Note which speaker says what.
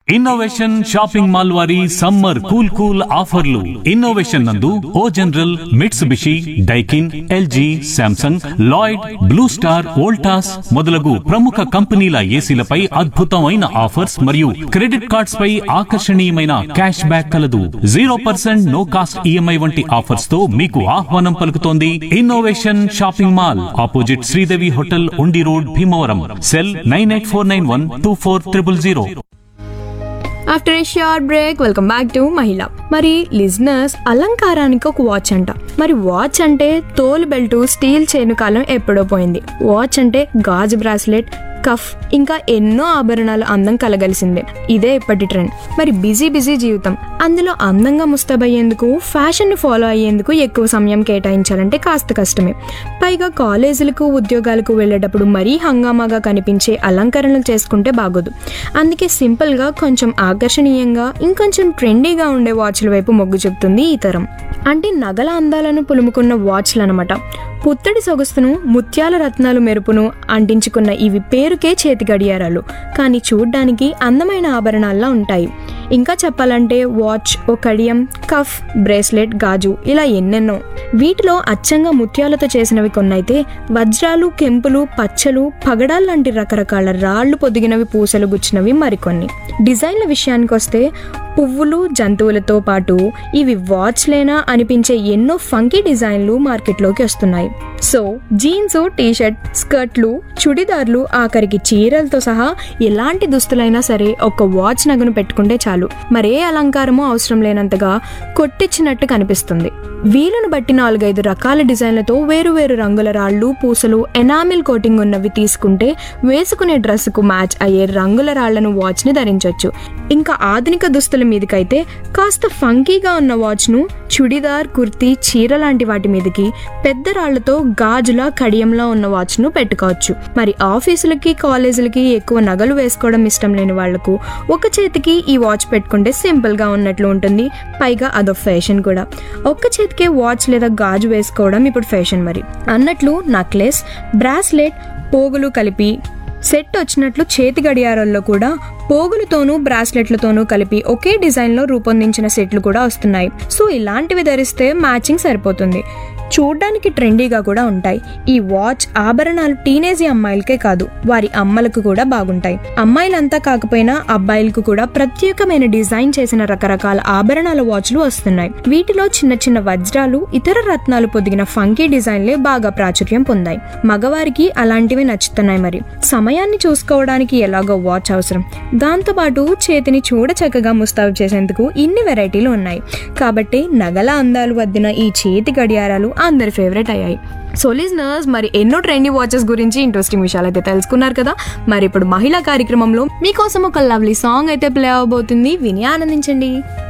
Speaker 1: innovation shopping mall వారి summer cool cool ఆఫర్లు innovation నందు O General Mitsubishi Daikin LG Samsung Lloyd Blue Star Voltas మొదలగు ప్రముఖ కంపెనీల ఏసీలపై అద్భుతమైన ఆఫర్స్ మరియు క్రెడిట్ కార్డ్స్ పై ఆకర్షణీయమైన క్యాష్ బ్యాక్ కలదు zero percent no cost EMI వంటి ఆఫర్స్ తో మీకు ఆహ్వానం పలుకుతోంది innovation shopping mall opposite Sridevi hotel Undi road Bhimavaram cell nine eight four nine one two four triple zero
Speaker 2: after a short break welcome back to మహిళ మరి listeners అలంకారానికి ఒక వాచ్ అంట మరి వాచ్ అంటే తోలు బెల్ట్ స్టీల్ చైను కాలం ఎప్పుడో పోయింది వాచ్ అంటే గాజు బ్రాస్లెట్ కఫ్ ఇంకా ఎన్నో ఆభరణాలు అందం కలగలిసిందే ఇదే ఇప్పటి ట్రెండ్ మరి బిజీ బిజీ జీవితం అందులో అందంగా ముస్తాబయ్యేందుకు ఫ్యాషన్ ఫాలో అయ్యేందుకు ఎక్కువ సమయం కేటాయించాలంటే కాస్త కష్టమే పైగా కాలేజీలకు ఉద్యోగాలకు వెళ్ళేటప్పుడు మరీ హంగామాగా కనిపించే అలంకరణలు చేసుకుంటే బాగోదు అందుకే సింపుల్గా కొంచెం ఆకర్షణీయంగా ఇంకొంచెం ట్రెండీగా ఉండే వాచ్ల వైపు మొగ్గు చూపుతుంది ఈ తరం అంటే నగల అందాలను పులుముకున్న వాచ్లు అనమాట పుత్తడి సొగసును ముత్యాల రత్నాలు మెరుపును అంటించుకున్న ఇవి పేరుకే చేతి గడియారాలు కానీ చూడ్డానికి అందమైన ఆభరణాల్లా ఉంటాయి ఇంకా చెప్పాలంటే వాచ్ ఓ కడియం కఫ్ బ్రేస్లెట్ గాజు ఇలా ఎన్నెన్నో వీటిలో అచ్చంగా ముత్యాలతో చేసినవి కొన్నైతే వజ్రాలు కెంపులు పచ్చలు పగడాలు లాంటి రకరకాల రాళ్లు పొదిగినవి పూసలు గుచ్చినవి మరికొన్ని డిజైన్ల విషయానికి వస్తే పువ్వులు జంతువులతో పాటు ఇవి వాచ్లేనా అనిపించే ఎన్నో ఫంకీ డిజైన్లు మార్కెట్లోకి వస్తున్నాయి సో జీన్స్ టీషర్ట్ స్కర్ట్లు చుడిదార్లు ఆఖరికి చీరలతో సహా ఎలాంటి దుస్తులైనా సరే ఒక వాచ్ నగను పెట్టుకుంటే చాలు మరే అలంకారమూ అవసరం లేనంతగా కొట్టించినట్టు కనిపిస్తుంది వీలును బట్టి నాలుగైదు రకాల డిజైన్లతో వేరు వేరు రంగుల రాళ్ళు పూసలు ఎనామిల్ కోటింగ్ ఉన్నవి తీసుకుంటే వేసుకునే డ్రెస్సుకు మ్యాచ్ అయ్యే రంగుల రాళ్లను వాచ్ని ధరించవచ్చు ఇంకా ఆధునిక దుస్తుల మీదకైతే కాస్త ఫంకీగా ఉన్న వాచ్ను చుడిదార్ కుర్తీ చీర లాంటి వాటి మీదకి పెద్ద రాళ్లతో గాజుల కడియంలా ఉన్న వాచ్ను పెట్టుకోవచ్చు మరి ఆఫీసులకి కాలేజీలకి ఎక్కువ నగలు వేసుకోవడం ఇష్టం లేని వాళ్లకు ఒక చేతికి ఈ వాచ్ పెట్టుకుంటే సింపుల్గా ఉన్నట్లు ఉంటుంది పైగా అదో ఫ్యాషన్ కూడా ఒక్క చేతికే వాచ్ లేదా గాజు వేసుకోవడం ఇప్పుడు ఫ్యాషన్ మరి అన్నట్లు నక్లెస్ బ్రాస్లెట్ పోగులు కలిపి సెట్ వచ్చినట్లు చేతి గడియారాల్లో కూడా పోగులతోనూ బ్రాస్లెట్లతోనూ కలిపి ఒకే డిజైన్లో రూపొందించిన సెట్లు కూడా వస్తున్నాయి సో ఇలాంటివి ధరిస్తే మ్యాచింగ్ సరిపోతుంది చూడ్డానికి ట్రెండీగా కూడా ఉంటాయి ఈ వాచ్ ఆభరణాలు టీనేజీ అమ్మాయిలకే కాదు వారి అమ్మలకు కూడా బాగుంటాయి అమ్మాయిలంతా కాకపోయినా అబ్బాయిలకు కూడా ప్రత్యేకమైన డిజైన్ చేసిన రకరకాల ఆభరణాల వాచ్లు వస్తున్నాయి వీటిలో చిన్న చిన్న వజ్రాలు ఇతర రత్నాలు పొదిగిన ఫంకీ డిజైన్లే బాగా ప్రాచుర్యం పొందాయి మగవారికి అలాంటివి నచ్చుతున్నాయి మరి సమయాన్ని చూసుకోవడానికి ఎలాగో వాచ్ అవసరం దాంతోపాటు చేతిని చూడ చక్కగా ముస్తాబు చేసేందుకు ఇన్ని వెరైటీలు ఉన్నాయి కాబట్టి నగల అందాలు వద్దిన ఈ చేతి గడియారాలు అందరి ఫేవరెట్ అయ్యాయి సో లిజనర్స్ మరి ఎన్నో ట్రెండీ వాచెస్ గురించి ఇంట్రెస్టింగ్ విషయాలు అయితే తెలుసుకున్నారు కదా మరి ఇప్పుడు మహిళా కార్యక్రమంలో మీకోసం ఒక లవ్లీ సాంగ్ అయితే ప్లే అవబోతుంది విని ఆనందించండి